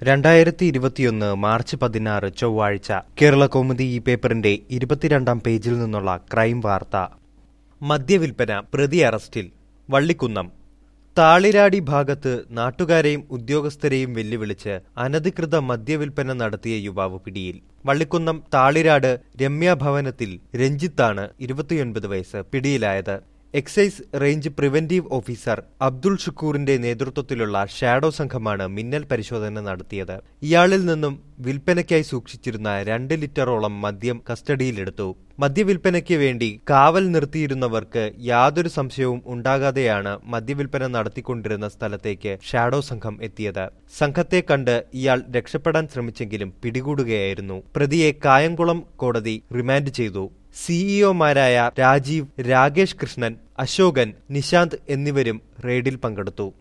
രണ്ടായിരത്തി ഇരുപത്തിയൊന്ന് മാർച്ച് പതിനാറ് ചൊവ്വാഴ്ച കേരള കൗമുദി ഈ പേപ്പറിന്റെ ഇരുപത്തിരണ്ടാം പേജിൽ നിന്നുള്ള ക്രൈം വാർത്ത മദ്യവിൽപ്പന പ്രതി അറസ്റ്റിൽ വള്ളിക്കുന്നം താളിരാടി ഭാഗത്ത് നാട്ടുകാരെയും ഉദ്യോഗസ്ഥരെയും വെല്ലുവിളിച്ച് അനധികൃത മദ്യവിൽപ്പന നടത്തിയ യുവാവ് പിടിയിൽ വള്ളിക്കുന്നം താളിരാട് രമ്യ ഭവനത്തിൽ രഞ്ജിത്താണ് ഇരുപത്തിയൊൻപത് വയസ്സ് പിടിയിലായത് excise range preventive officer Abdul ഷുക്കൂറിന്റെ നേതൃത്വത്തിലുള്ള ഷാഡോ സംഘമാണ് മിന്നൽ പരിശോധന നടത്തിയത് ഇയാളിൽ നിന്നും വിൽപ്പനയ്ക്കായി സൂക്ഷിച്ചിരുന്ന രണ്ട് ലിറ്ററോളം മദ്യം കസ്റ്റഡിയിലെടുത്തു മദ്യവിൽപ്പനയ്ക്ക് വേണ്ടി കാവൽ നിർത്തിയിരുന്നവർക്ക് യാതൊരു സംശയവും ഉണ്ടാകാതെയാണ് മദ്യവിൽപ്പന നടത്തിക്കൊണ്ടിരുന്ന സ്ഥലത്തേക്ക് ഷാഡോ സംഘം എത്തിയത് സംഘത്തെ കണ്ട് ഇയാൾ രക്ഷപ്പെടാൻ ശ്രമിച്ചെങ്കിലും പിടികൂടുകയായിരുന്നു പ്രതിയെ കായംകുളം കോടതി റിമാൻഡ് ചെയ്തു സിഇഒമാരായ രാജീവ് രാകേഷ് കൃഷ്ണൻ അശോകൻ നിശാന്ത് എന്നിവരും റെയ്ഡിൽ പങ്കെടുത്തു